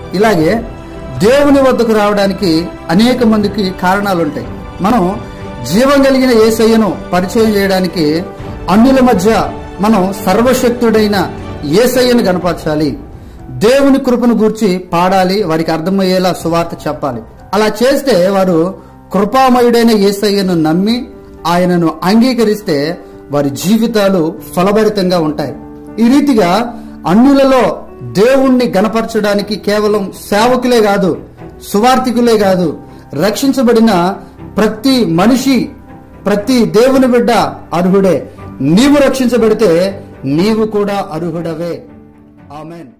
ఇలాగే దేవుని వద్దకు రావడానికి అనేక మందికి కారణాలు ఉంటాయి మనం జీవం కలిగిన ఏసయ్యను పరిచయం చేయడానికి అన్యుల మధ్య మనం సర్వశక్తుడైన ఏసయ్యను కనపరచాలి దేవుని కృపను గూర్చి పాడాలి వారికి అర్థమయ్యేలా సువార్త చెప్పాలి అలా చేస్తే వారు కృపామయుడైన ఏసయ్యను నమ్మి ఆయనను అంగీకరిస్తే వారి జీవితాలు ఫలభరితంగా ఉంటాయి ఈ రీతిగా అన్యులలో దేవుణ్ణి గణపరచడానికి కేవలం సేవకులే కాదు సువార్థికులే కాదు రక్షించబడిన ప్రతి మనిషి ప్రతి దేవుని బిడ్డ అర్హుడే నీవు రక్షించబడితే నీవు కూడా అర్హుడవే ఆమెన్